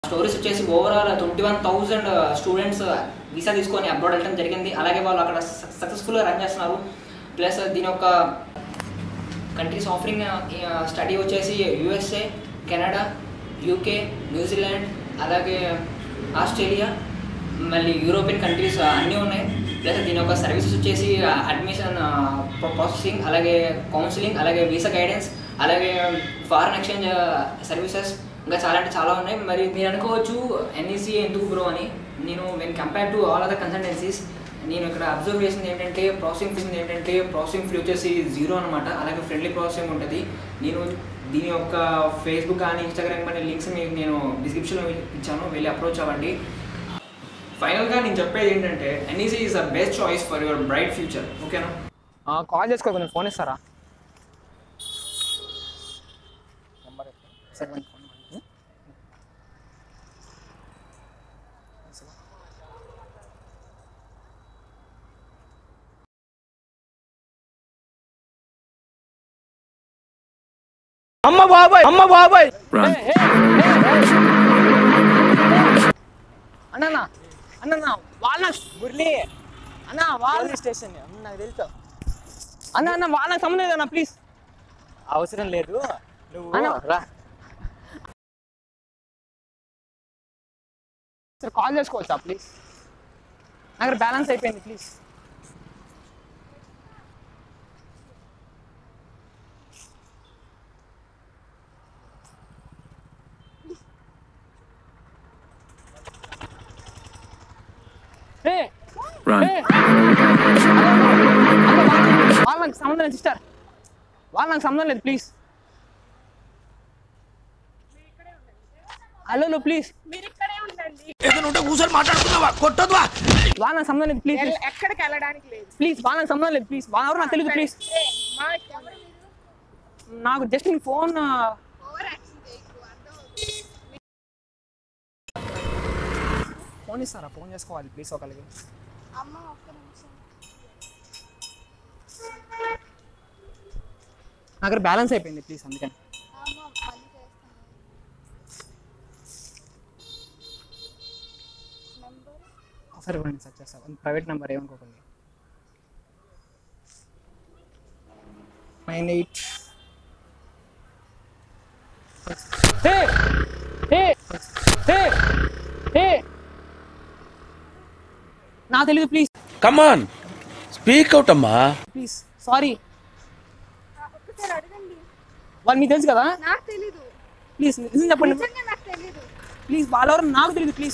Stories వచ్చేసి overall twenty one thousand students visa తీసుకొని abroad వెళ్ళడం జరిగింది అలాగే వాళ్ళు అక్కడ సక్సెస్ఫుల్గా రన్ చేస్తున్నారు ప్లస్ దీని యొక్క కంట్రీస్ ఆఫరింగ్ స్టడీ వచ్చేసి యూఎస్ఏ కెనడా యూకే న్యూజిలాండ్ అలాగే ఆస్ట్రేలియా మళ్ళీ యూరోపియన్ కంట్రీస్ అన్నీ ఉన్నాయి ప్లస్ దీని యొక్క సర్వీసెస్ వచ్చేసి అడ్మిషన్ ప్రాసెసింగ్ అలాగే కౌన్సిలింగ్ అలాగే వీసా గైడెన్స్ అలాగే ఫారెన్ ఎక్స్చేంజ్ సర్వీసెస్ ఇంకా చాలా అంటే చాలా ఉన్నాయి మరి మీరు అనుకోవచ్చు ఎన్ఈసీ ఎందుకు బ్రో అని నేను when compare to all other consultancies నేను ఇక్కడ అబ్జర్వ్ చేసింది ఏంటంటే ప్రాసెసింగ్ ఫీజ్ ఏంటంటే ప్రాసెసింగ్ ఫీ వచ్చేసి జీరో అనమాట అలాగే ఫ్రెండ్లీ ప్రాసెసింగ్ ఉంటుంది నేను దీని యొక్క ఫేస్బుక్ కానీ ఇన్స్టాగ్రామ్ కానీ లింక్స్ మీకు నేను డిస్క్రిప్షన్లో ఇచ్చాను వెళ్ళి అప్రోచ్ అవ్వండి ఫైనల్గా నేను చెప్పేది ఏంటంటే NEC is the best choice for your bright future ఓకేనా కాల్ చేసుకో కొంచెం ఫోన్ ఇస్తారా సెవెన్ ఫోన్ అమ్మ బాబాయ్ అమ్మ బాబాయ్ Run. అన్న అన్న వాళ్ళ మురళి అన్న వాళ్ళ పోలీస్ స్టేషన్ నాకు తెలుసు అన్న అన్న వాళ్ళకి సంబంధం లేదన్న ప్లీజ్ అవసరం లేదు నువ్వు అన్న. రా సార్ కాల్ చేసుకోవచ్చా ప్లీజ్ నాకు బ్యాలెన్స్ అయిపోయింది ప్లీజ్ ఏ Run. వాళ్ళకి సంబంధం లేదు సిస్టర్ వాళ్ళకి సంబంధం లేదు ప్లీజ్ హలో ప్లీజ్ మీరు ఇక్కడే ఉండండి వాళ్ళకి సంబంధం లేదు ప్లీజ్ ఎల్- ఎక్కడికి వెళ్ళడానికి లేదు ప్లీజ్ వాళ్ళకి సంబంధం లేదు ప్లీజ్ వాళ్ళ ఎవరు నాకు తెలియదు ప్లీజ్ ఏ, మా ఎవరు మీరు? నాకు జస్ట్ నీ ఫోన్ ఓవర్ యాక్షన్ చేయకు, అర్థమవుతుంది. ఫోన్ ఇస్తారా ఫోన్ చేసుకోవాలి ప్లీజ్ ఒకరికి అమ్మ ఒక్క నిమిషం నా దగ్గర బ్యాలెన్స్ అయిపోయింది ప్లీజ్ అందుకని అమ్మ మళ్ళీ చేస్తాను నెంబర్ ఒకసారి ఇవ్వండి సెర్చ్ చేస్తాను ప్రైవేట్ నెంబర్ ఏమనుకోకండి nine eight hey hey hey hey నాకు తెలియదు ప్లీజ్ కమాన్ స్పీక్ అవుట్ అమ్మా ప్లీజ్ సారీ ఒక్కసారి అడగండి వాళ్ళు మీకు తెలుసు కదా నాకు తెలీదు ప్లీజ్ నిజం చెప్పండి నిజంగా నాకు తెలీదు ప్లీజ్ వాళ్ళెవరు నాకు తెలియదు ప్లీజ్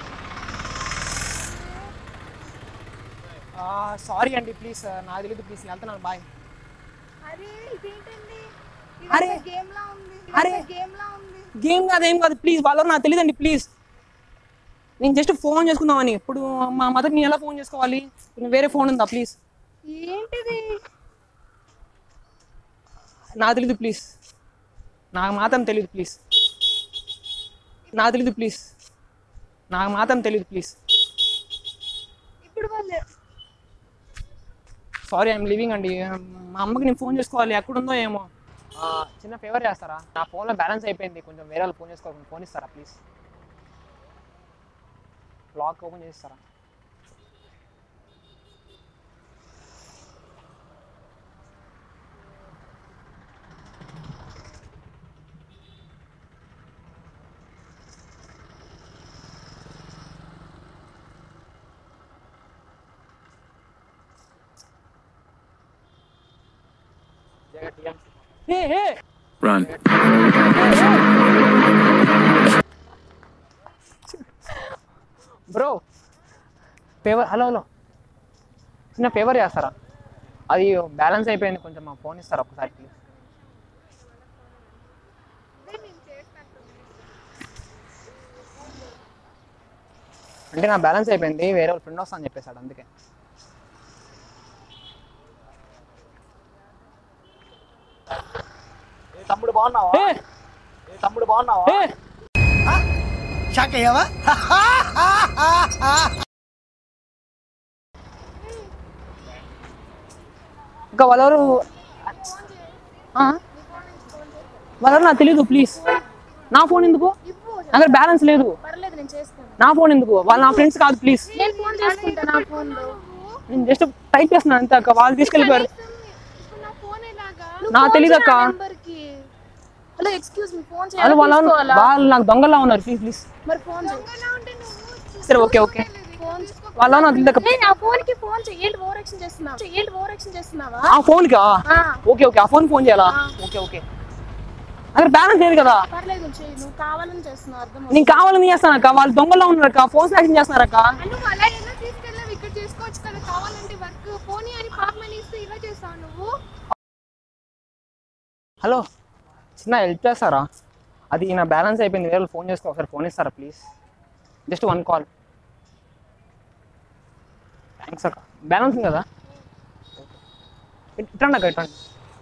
సారీ అండి ప్లీజ్ నాకు తెలియదు ప్లీజ్ వెళ్తున్నాను బాయ్ అరే ఇదేంటండి అరే. గేమ్ లా ఉంది అరే. గేమ్ లా ఉంది గేమ్ కాదు ఏం కాదు ప్లీజ్ వాళ్ళెవరు నాకు తెలియదండి ప్లీజ్ నేను జస్ట్ ఫోన్ చేసుకుందామని ఇప్పుడు మా మదర్కి నేను ఎలా ఫోన్ చేసుకోవాలి ఇప్పుడు వేరే ఫోన్ ఉందా ప్లీజ్ ఏంటిది నాకు తెలియదు ప్లీజ్ నాకు మాత్రం తెలియదు ప్లీజ్ నాకు తెలియదు ప్లీజ్ నాకు మాత్రం తెలియదు ప్లీజ్ ఇప్పుడు వాళ్ళు సారీ ఐఎమ్ లివింగ్ అండి మా అమ్మకి నేను ఫోన్ చేసుకోవాలి ఎక్కడుందో ఏమో ఆ, చిన్న ఫేవర్ చేస్తారా నా ఫోన్లో బ్యాలెన్స్ అయిపోయింది కొంచెం వేరే వాళ్ళు ఫోన్ చేసుకోవాలి ఫోన్ ఇస్తారా ప్లీజ్ లాక్ ఓపెన్ చేస్తారా hey hey Run. Bro favour hello hello చిన్న ఫేవర్ చేస్తారా అది బ్యాలెన్స్ అయిపోయింది కొంచెం మా ఫోన్ ఇస్తారా ఒకసారి ప్లీజ్ అదే నేను చేసినట్టు అంటే నా బ్యాలెన్స్ అయిపోయింది వేరే వాళ్ళ ఫ్రెండ్ వస్తా అని చెప్పేశాడు అందుకే ఏ తమ్ముడు బాగున్నావా ఏ ఏ తమ్ముడు బాగున్నావా ఏ షాక్ అయ్యావా ఇంకా వాళ్ళెవరు ఆ? వాళ్ళెవరు నాకు తెలీదు ప్లీజ్ నా ఫోన్ ఎందుకు ఇవ్వు అక్కడ బ్యాలెన్స్ లేదు పర్లేదు నేను చేస్తాను నా ఫోన్ ఎందుకు వాళ్ళు నా ఫ్రెండ్స్ కాదు ప్లీజ్ నేను ఫోన్ చేసుకుంటా నా ఫోన్ లో నేను జస్ట్ టైప్ చేస్తున్నాను అంతే అక్క వాళ్ళు తీసుకెళ్ళిపోయారు ఇప్పుడు నా ఫోన్ ఎలాగా నాకు తెలీదు అక్క నెంబర్ కి హలో ఎక్స్క్యూజ్ మీ ఫోన్ వాళ్ళు చేయాలి వాళ్ళ తీసుకోవాలా? వాళ్ళు నాకు దొంగలా ఉన్నారు ప్లీజ్ ప్లీజ్ మరి ఫోన్ చేయి ఎలా ఉంటే నువ్వు సరే ఓకే ఓకే ఫోన్ వాళ్ళ నాకు తెలియక ఏ నా ఫోన్ కి ఫోన్ చేయి ఏంటి ఓవర్ యాక్షన్ చేస్తున్నావా ఏంటి ఓవర్ యాక్షన్ చేస్తున్నావా ఆ ఫోన్ కా ఆ, ఓకే ఓకే ఆ ఫోన్ ఫోన్ చేయాలా ఓకే ఓకే అక్కడ బ్యాలెన్స్ లేదు కదా పర్లేదు నువ్వు చెయ్యి నువ్వు కావాలని చేస్తున్నావు అర్థం నేను కావాలని చేస్తాను అక్క వాళ్ళు దొంగలా ఉన్నారు అక్క ఫోన్ స్నాచింగ్ చేస్తున్నారు అక్క నువ్వు అలా ఎలా తీసుకెళ్ళావు ఇక్కడ చేసుకోవచ్చు కదా కావాలంటే వర్క్ పోనీ అని పాప మనీ ఇస్తే ఇలా చేస్తావు నువ్వు హలో చిన్న హెల్ప్ చేస్తారా అది నా బ్యాలెన్స్ అయిపోయింది వేరే ఫోన్ చేసుకో ఒకసారి ఫోన్ ఇస్తారా please just one call thanks అక్క బ్యాలెన్స్ ఉంది కదా ఇట్- ఇట్రండి అక్క ఇట్రండి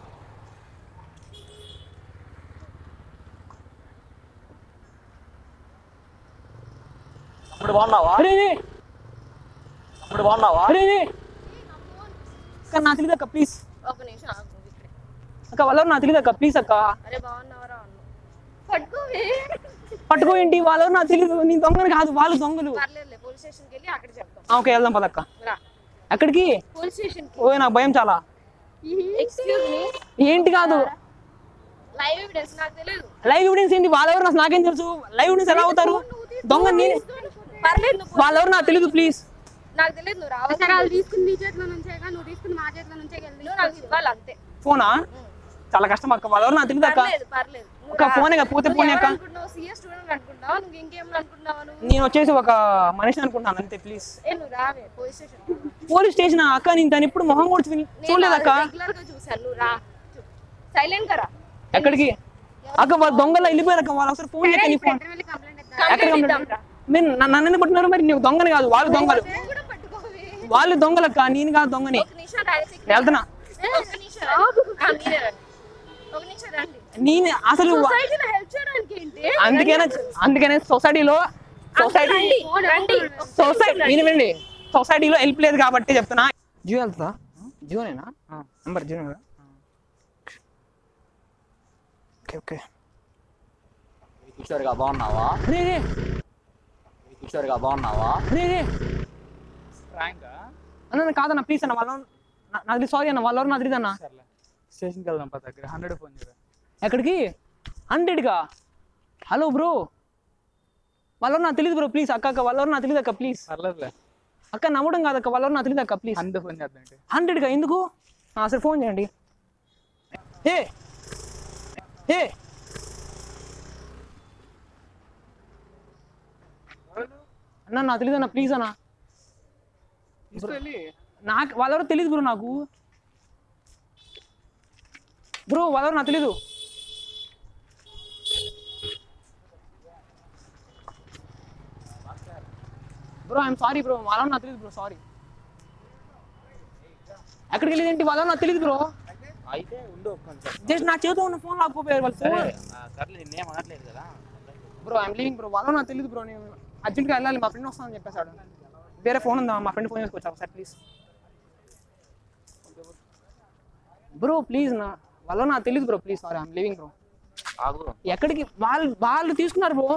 తమ్ముడు బాగున్నావా అరే రే, తమ్ముడు బాగున్నావా అరే రే. అక్క నా తెలియదు అక్క ప్లీజ్ ఒక నిమిషం ఆగు నువ్వు ఇక్కడే అక్క వాళ్ళు నాకు తెలియదు అక్క ప్లీజ్ అక్క అరే బాగున్నావరా అన్న పట్టుకోవే పట్టుకో ఏంటి వాళ్ళు నాకు తెలియదు నీ దొంగలు కాదు వాళ్ళు దొంగలు పర్లేదులే పోలీస్ స్టేషన్కి వెళ్ళి అక్కడ చెప్తాం ఆ, ఓకే వెళ్దాం పదక్క రా ఎక్కడికి పోలీస్ స్టేషన్ కి ఓ నాకు భయం చాలా ఎక్స్క్యూజ్ మీ ఏంటి కాదు లైవ్ ఎవిడెన్స్ నాకు తెలియదు లైవ్ ఎవిడెన్స్ ఏంటి వాళ్ళెవరు నాకు నాకేం తెలుసు లైవ్ ఎవిడెన్స్ ఎలా అవుతారు దొంగ నేను పర్లేదు నువ్వు వాళ్ళెవరు నాకు తెలియదు ప్లీజ్ నాకు తెలియదు నువ్వు రావాలి సరే వాళ్ళు తీసుకుని నీ చేతిలో నుంచేగా నువ్వు తీసుకుని మా చేతిలో నుంచే వెళ్ళి నువ్వు నాకు ఇవ్వాలి అంతే ఫోనా చాలా కష్టం అక్క వాళ్ళెవరు నాకు తెలియదు అక్క పర్లేదు పర్లేదు నువ్వు అక్క రా. ఫోనే కదా పోతే నువ్వు పోనీ ఎవరు అక్క అనుకుంటున్నావు సిఎస్ స్టూడెంట్ అనుకుంటున్నావా నువ్వు ఇంకేం అనుకుంటున్నావా నువ్వు నేను వచ్చేసి ఒక మనిషిని అనుకుంటున్నాను అంతే ప్లీజ్ ఏ నువ్వు రావే పోలీస్ స్టేషన్ పోలీస్ స్టేషన్ అక్క నేను దాన్ని ఇప్పుడు మొహం కూడా చూడలేదు చూడలేదక్క రెగ్యులర్ గా చూసాను నువ్వు రా సైలెంట్ గా రా ఎక్కడికి అక్క వాళ్ళు దొంగలా వెళ్ళిపోయారు అక్క వాళ్ళు ఒకసారి ఫోన్ చేయక నీ ఫోన్ వెళ్ళి కంప్లైంట్ ఇద్దాం ఎక్కడ కంప్లైంట్ ఇద్దాం కంప్లైంట్ రా మీరు నన్ను నన్ను ఎందుకు కొట్టినారు మరి నువ్వు దొంగని కాదు వాళ్ళు దొంగలు కూడా పట్టుకోవే వాళ్ళు దొంగలక్క నేను కాదు దొంగని ఒక నిమిషం టాక్సీ వెళ్తున్నా ఒక నిమిషం రండి. ఆ, మీరే రండి. ఒక నిమిషం రండి నేను అసలు సొసైటీలో హెల్ప్ చేయడానికి ఏంటి అందుకనే అందుకనే సొసైటీలో సొసైటీ రండి రండి సొసైటీ నేను వినండి సొసైటీలో హెల్ప్ లేదు కాబట్టి చెప్తున్నా జియో వెళ్తా జియోనేనా నంబర్ జియో కదా ఓకే ఓకే కిషోర్గా బాగున్నావా రే రే కిషోర్గా బాగున్నావా రే రే అన్న కాదన్న ప్లీజ్ అన్న వాళ్ళ నాకు సారీ అన్న వాళ్ళెవరు నాకు తెలియదు అన్న స్టేషన్కి వెళ్దాం పద దగ్గర హండ్రెడ్ ఫోన్ చేయరా ఎక్కడికి హండ్రెడ్గా హలో బ్రో వాళ్ళెవరు నాకు తెలియదు బ్రో ప్లీజ్ అక్క అక్క వాళ్ళెవరు నాకు తెలియదు అక్క ప్లీజ్ పర్లేదులే అక్క నమ్మడం కాదక్క వాళ్ళెవరు నాకు తెలియదు అక్క ప్లీజ్ హండ్రెడ్ ఫోన్ చేద్దాం అంటే హండ్రెడ్గా ఎందుకు ఆ, సరే ఫోన్ చేయండి ఏ ఏ అన్న నాకు తెలియదు అన్న ప్లీజ్ అన్న నాకు వాళ్ళెవరో తెలియదు బ్రో నాకు బ్రో వాళ్ళెవరో నాకు తెలీదు బ్రో ఐఎమ్ సారీ బ్రో వాళ్ళెవరో నాకు తెలియదు బ్రో సారీ ఎక్కడికి వెళ్ళేదేంటి వాళ్ళెవరో నాకు తెలియదు బ్రో అయితే ఉండు కొంచెం జస్ట్ నా చేతిలో ఉన్న ఫోన్ లాక్కోపోయారు వాళ్ళు ఫోన్ సర్లే నేనేం అనట్లేదు కదా బ్రో ఐఎమ్ లీవింగ్ బ్రో వాళ్ళో నాకు తెలియదు బ్రో నేను అర్జెంట్గా వెళ్ళాలి మా ఫ్రెండ్ వస్తానని చెప్పేశాడు వేరే ఫోన్ ఉందా మా ఫ్రెండ్ ఫోన్ చేసుకోవచ్చా ఒకసారి ప్లీజ్ బ్రో ప్లీజ్ నా వాళ్ళో నాకు తెలియదు bro please sorry I'm leaving bro ఆగు ఎక్కడికి వాళ్ళు వాళ్ళు తీసుకున్నారు bro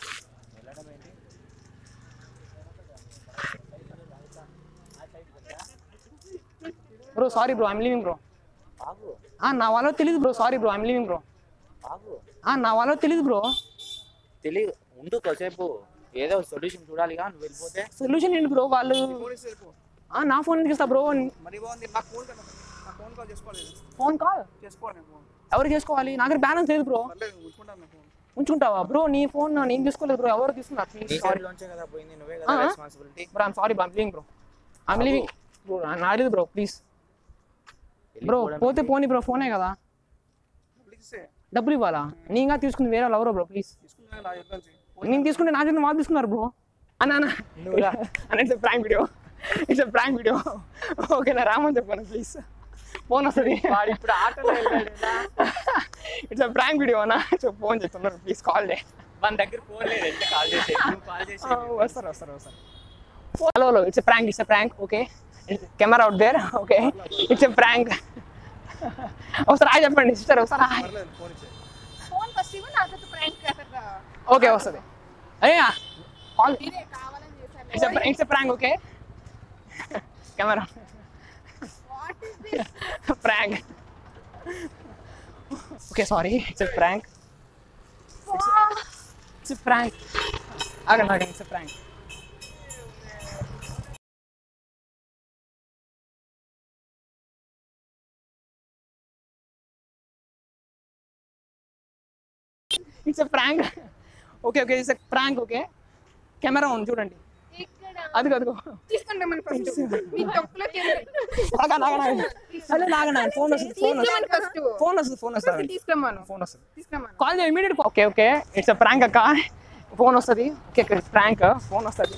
bro sorry bro I'm leaving bro ఆగు నా వాళ్ళో తెలియదు bro sorry bro I'm leaving bro ఆగు నా వాళ్ళో తెలియదు బ్రో తెలియదు ఉండు కాసేపు ఏదో సొల్యూషన్ చూడాలిగా నువ్వు వెళ్ళిపోతే సొల్యూషన్ ఏంటి బ్రో వాళ్ళు ఆ, నా ఫోన్ ఎందుకు ఇస్తా బ్రో మరి బాగుంది నాకు ఫోన్ కదా నా ఫోన్ కాల్ చేసుకోలేదు ఫోన్ కాల్ చేసుకోవాలి నేను ఫోన్ ఎవరు చేసుకోవాలి నా దగ్గర బ్యాలెన్స్ లేదు బ్రో పర్లేదు ఉంచుకుంటాను నా ఫోన్ ఉంచుకుంటావా బ్రో నీ ఫోన్ నేను తీసుకోలేదు బ్రో ఎవరు తీసుకున్నారు నీ ప్లీజ్ సారీ సైడ్ లోంచే కదా పోయింది నువ్వే ఆ, కదా ఆ. Responsibility bro I'm sorry I'm leaving bro I'm leaving bro నాలేదు బ్రో ప్లీజ్ బ్రో పోతే పోనీ బ్రో ఫోనే కదా ప్లీజ్ డబ్బులు ఇవ్వాలా నీగా తీసుకుంది వేరే వాళ్ళు ఎవరో బ్రో ప్లీజ్ తీసుకున్నా నా చెప్పాను నేను తీసుకుంటే నా చేత వాళ్ళు తీసుకున్నారు బ్రో అన్న అన్న అన్న it's prank video it's prank video okay నా రామని చెప్పాను ప్లీజ్ ఫోన్ వస్తుంది ఇప్పుడు ఆటోలో ఇట్స్ ప్రాంక్ వీడియో అన్న సో ఫోన్ చెప్తున్నారు ప్లీజ్ కాల్ డే మన దగ్గర ఫోన్ లేదు ఎంత కాల్ చేసి నువ్వు కాల్ చేసి వస్తారు వస్తారు వస్తారు hello hello it's prank it's prank okay camera out there okay it's prank ఒకసారి హాయ్ చెప్పండి సిస్టర్ ఒకసారి హాయ్ పర్లేదు ఫోన్ ఇచ్చే ఫోన్ ఫస్ట్ ఇవ్వు నా తర్వాత ప్రాంక్ చేస్తారా ఓకే వస్తుంది అయ్యా కాల్ మీరే కావాలని చేశారు it's it's prank okay camera what is this prank okay sorry it's prank it's prank ఆగండి ఆగండి it's prank it's prank okay okay it's prank okay camera ఉంది చూడండి ఇక్కడ అదిగో అదిగో తీసుకోండి మన ఫస్ట్ మీ తొక్కులోకి ఆగండి ఆగండి ఆగండి అదే ఆగండి ఫోన్ వస్తుంది ఫోన్ తీసుకోమని వస్తుంది ఫస్ట్ ఫోన్ వస్తుంది ఫోన్ వస్తుంది తీసుకోమను ఫోన్ వస్తుంది తీసుకోమను కాల్ చేయ immediate okay okay it's prank అక్క ఫోన్ వస్తుంది ఓకే ప్రాంక్ ఫోన్ వస్తుంది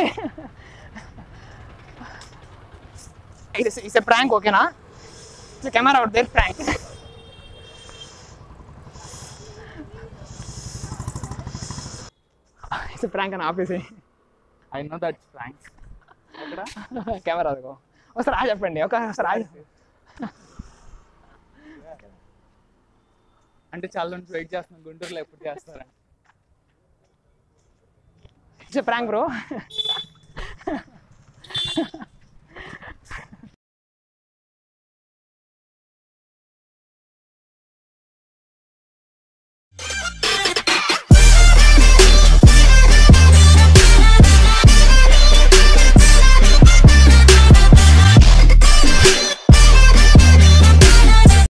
ఇట్స్ ఇట్స్ ప్రాంక్ ఓకేనా camera out there prank it's prank అని ఆపేసి ఐ నో దట్ ఫ్రాంక్ ఎక్కడ కెమెరా అదిగో ఒకసారి ఆ చెప్పండి ఒక ఒకసారి ఆ అంటే చాలా నుంచి వెయిట్ చేస్తున్నాను గుంటూరులో ఎప్పుడు చేస్తారని ఇట్స్ ప్రాంక్ బ్రో